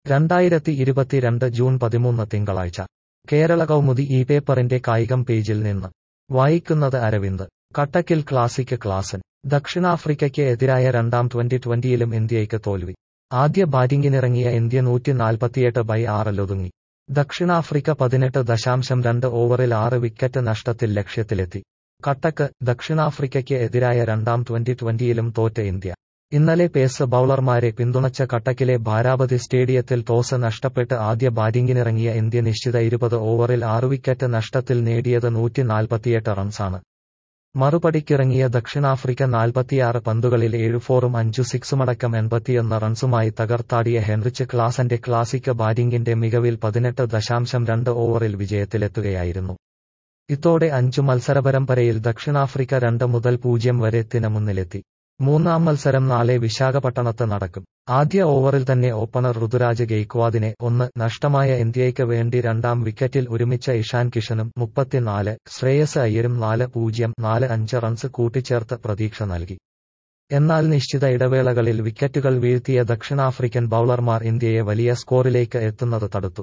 രണ്ടായിരത്തി ഇരുപത്തിരണ്ട് ജൂൺ പതിമൂന്ന് തിങ്കളാഴ്ച കേരള കൗമുദി ഈ പേപ്പറിന്റെ കായികം പേജിൽ നിന്ന് വായിക്കുന്നത് അരവിന്ദ് കട്ടക്കിൽ ക്ലാസിക് ക്ലാസൻ ദക്ഷിണാഫ്രിക്കയ്ക്ക് എതിരായ രണ്ടാം ട്വന്റി ട്വന്റിയിലും ഇന്ത്യയ്ക്ക് തോൽവി ആദ്യ ബാറ്റിംഗിനിറങ്ങിയ ഇന്ത്യ നൂറ്റി നാൽപ്പത്തിയെട്ട് ബൈ ആറിലൊതുങ്ങി ദക്ഷിണാഫ്രിക്ക പതിനെട്ട് ദശാംശം രണ്ട് ഓവറിൽ ആറ് വിക്കറ്റ് നഷ്ടത്തിൽ ലക്ഷ്യത്തിലെത്തി കട്ടക്ക് ദക്ഷിണാഫ്രിക്കയ്ക്ക് എതിരായ രണ്ടാം ട്വന്റി ട്വന്റിയിലും തോറ്റ ഇന്ത്യ ഇന്നലെ പേസ് ബൌളർമാരെ പിന്തുണച്ച കട്ടക്കിലെ ഭാരാവതി സ്റ്റേഡിയത്തിൽ ടോസ് നഷ്ടപ്പെട്ട് ആദ്യ ബാറ്റിംഗിനിറങ്ങിയ ഇന്ത്യ നിശ്ചിത ഇരുപത് ഓവറിൽ ആറ് വിക്കറ്റ് നഷ്ടത്തിൽ നേടിയത് നൂറ്റി നാൽപ്പത്തിയെട്ട് റൺസാണ് മറുപടിക്കിറങ്ങിയ ദക്ഷിണാഫ്രിക്ക നാൽപ്പത്തിയാറ് പന്തുകളിൽ ഏഴ് ഫോറും അഞ്ചു സിക്സുമടക്കം എൺപത്തിയൊന്ന് റൺസുമായി തകർത്താടിയ ഹെൻറിച്ച് ക്ലാസന്റെ ക്ലാസിക് ബാറ്റിംഗിന്റെ മികവിൽ പതിനെട്ട് ദശാംശം രണ്ട് ഓവറിൽ വിജയത്തിലെത്തുകയായിരുന്നു ഇതോടെ അഞ്ചു മത്സരപരമ്പരയിൽ ദക്ഷിണാഫ്രിക്ക രണ്ട് മുതൽ പൂജ്യം വരെ തിന മുന്നിലെത്തി മൂന്നാം മത്സരം നാളെ വിശാഖപട്ടണത്ത് നടക്കും ആദ്യ ഓവറിൽ തന്നെ ഓപ്പണർ ഋതുരാജ് ഗെയ്ക്വാദിനെ ഒന്ന് നഷ്ടമായ ഇന്ത്യയ്ക്ക് വേണ്ടി രണ്ടാം വിക്കറ്റിൽ ഒരുമിച്ച ഇഷാൻ കിഷനും മുപ്പത്തിനാല് ശ്രേയസ് അയ്യരും നാല് പൂജ്യം നാല് അഞ്ച് റൺസ് കൂട്ടിച്ചേർത്ത് പ്രതീക്ഷ നൽകി എന്നാൽ നിശ്ചിത ഇടവേളകളിൽ വിക്കറ്റുകൾ വീഴ്ത്തിയ ദക്ഷിണാഫ്രിക്കൻ ബൌളർമാർ ഇന്ത്യയെ വലിയ സ്കോറിലേക്ക് എത്തുന്നത് തടുത്തു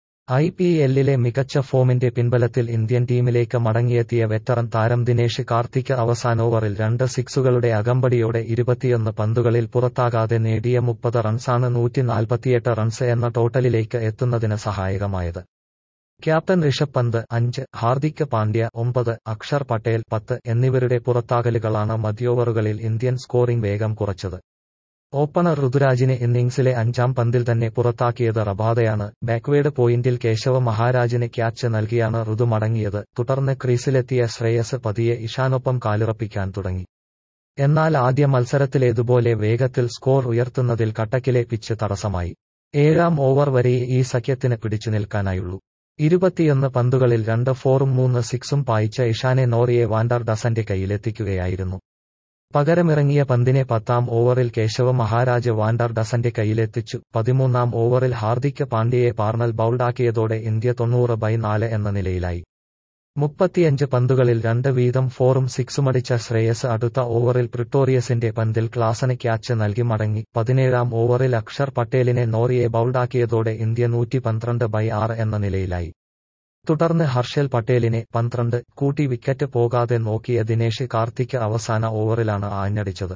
ഐ പി എല്ലിലെ മികച്ച ഫോമിന്റെ പിൻബലത്തിൽ ഇന്ത്യൻ ടീമിലേക്ക് മടങ്ങിയെത്തിയ വെറ്ററൻ താരം ദിനേഷ് കാർത്തിക് അവസാന ഓവറിൽ രണ്ട് സിക്സുകളുടെ അകമ്പടിയോടെ ഇരുപത്തിയൊന്ന് പന്തുകളിൽ പുറത്താകാതെ നേടിയ മുപ്പത് റൺസാണ് നൂറ്റി നാൽപ്പത്തിയെട്ട് റൺസ് എന്ന ടോട്ടലിലേക്ക് എത്തുന്നതിന് സഹായകമായത് ക്യാപ്റ്റൻ ഋഷഭ് പന്ത് അഞ്ച് ഹാർദിക് പാണ്ഡ്യ ഒമ്പത് അക്ഷർ പട്ടേൽ പത്ത് എന്നിവരുടെ പുറത്താകലുകളാണ് മധ്യോവറുകളിൽ ഇന്ത്യൻ സ്കോറിംഗ് വേഗം കുറച്ചത് ഓപ്പണർ ഋതുരാജിനെ ഇന്നിംഗ്സിലെ അഞ്ചാം പന്തിൽ തന്നെ പുറത്താക്കിയത് റബാദയാണ് ബാക്ക്വേഡ് പോയിന്റിൽ കേശവ മഹാരാജിന് ക്യാച്ച് നൽകിയാണ് ഋതു മടങ്ങിയത് തുടർന്ന് ക്രീസിലെത്തിയ ശ്രേയസ് പതിയെ ഇഷാനൊപ്പം കാലുറപ്പിക്കാൻ തുടങ്ങി എന്നാൽ ആദ്യ മത്സരത്തിലേതുപോലെ വേഗത്തിൽ സ്കോർ ഉയർത്തുന്നതിൽ കട്ടക്കിലെ പിച്ച് തടസ്സമായി ഏഴാം ഓവർ വരെ ഈ സഖ്യത്തിന് പിടിച്ചു നിൽക്കാനായുള്ളൂ ഇരുപത്തിയൊന്ന് പന്തുകളിൽ രണ്ട് ഫോറും മൂന്ന് സിക്സും പായിച്ച ഇഷാനെ നോറിയെ വാൻഡർ ഡസന്റെ കയ്യിലെത്തിക്കുകയായിരുന്നു പകരമിറങ്ങിയ പന്തിനെ പത്താം ഓവറിൽ കേശവ മഹാരാജ് വാൻഡർ ഡസന്റെ കയ്യിലെത്തിച്ചു പതിമൂന്നാം ഓവറിൽ ഹാർദിക് പാണ്ഡ്യയെ പാർണൽ ബൌൾഡാക്കിയതോടെ ഇന്ത്യ തൊണ്ണൂറ് ബൈ നാല് എന്ന നിലയിലായി മുപ്പത്തിയഞ്ച് പന്തുകളിൽ രണ്ട് വീതം ഫോറും സിക്സുമടിച്ച ശ്രേയസ് അടുത്ത ഓവറിൽ പ്രിട്ടോറിയസിന്റെ പന്തിൽ ക്ലാസന് ക്യാച്ച് നൽകി മടങ്ങി പതിനേഴാം ഓവറിൽ അക്ഷർ പട്ടേലിനെ നോറിയെ ബൌൾഡാക്കിയതോടെ ഇന്ത്യ നൂറ്റി പന്ത്രണ്ട് ബൈ ആറ് എന്ന നിലയിലായി തുടർന്ന് ഹർഷൽ പട്ടേലിനെ പന്ത്രണ്ട് കൂട്ടി വിക്കറ്റ് പോകാതെ നോക്കിയ ദിനേഷ് കാർത്തിക് അവസാന ഓവറിലാണ് ആഞ്ഞടിച്ചത്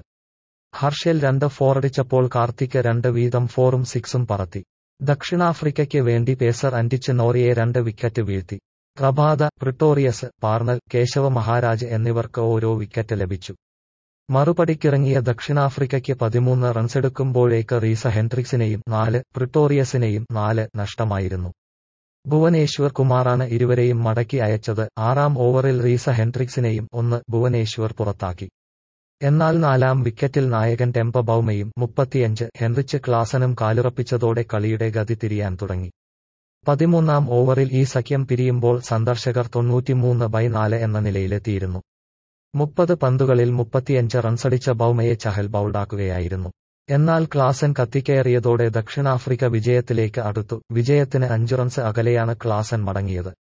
ഹർഷൽ രണ്ട് ഫോറടിച്ചപ്പോൾ കാർത്തിക് രണ്ട് വീതം ഫോറും സിക്സും പറത്തി ദക്ഷിണാഫ്രിക്കയ്ക്ക് വേണ്ടി പേസർ അന്റിച്ച് നോറിയെ രണ്ട് വിക്കറ്റ് വീഴ്ത്തി പ്രഭാത പ്രിട്ടോറിയസ് പാർണൽ കേശവ മഹാരാജ് എന്നിവർക്ക് ഓരോ വിക്കറ്റ് ലഭിച്ചു മറുപടിക്കിറങ്ങിയ ദക്ഷിണാഫ്രിക്കയ്ക്ക് പതിമൂന്ന് റൺസെടുക്കുമ്പോഴേക്ക് റീസ ഹെൻട്രിക്സിനെയും നാല് പ്രിട്ടോറിയസിനെയും നാല് നഷ്ടമായിരുന്നു ഭുവനേശ്വർ കുമാറാണ് ഇരുവരെയും മടക്കി അയച്ചത് ആറാം ഓവറിൽ റീസ ഹെൻട്രിക്സിനെയും ഒന്ന് ഭുവനേശ്വർ പുറത്താക്കി എന്നാൽ നാലാം വിക്കറ്റിൽ നായകൻ ടെമ്പ ബൌമയും മുപ്പത്തിയഞ്ച് ഹെൻറിച്ച് ക്ലാസനും കാലുറപ്പിച്ചതോടെ കളിയുടെ ഗതി തിരിയാൻ തുടങ്ങി പതിമൂന്നാം ഓവറിൽ ഈ സഖ്യം പിരിയുമ്പോൾ സന്ദർശകർ തൊണ്ണൂറ്റിമൂന്ന് ബൈ നാല് എന്ന നിലയിലെത്തിയിരുന്നു മുപ്പത് പന്തുകളിൽ മുപ്പത്തിയഞ്ച് റൺസടിച്ച ബൌമയെ ചഹൽ ബൌൾഡാക്കുകയായിരുന്നു എന്നാൽ ക്ലാസൻ കത്തിക്കയറിയതോടെ ദക്ഷിണാഫ്രിക്ക വിജയത്തിലേക്ക് അടുത്തു വിജയത്തിന് അഞ്ച് റൺസ് അകലെയാണ് ക്ലാസൻ മടങ്ങിയത്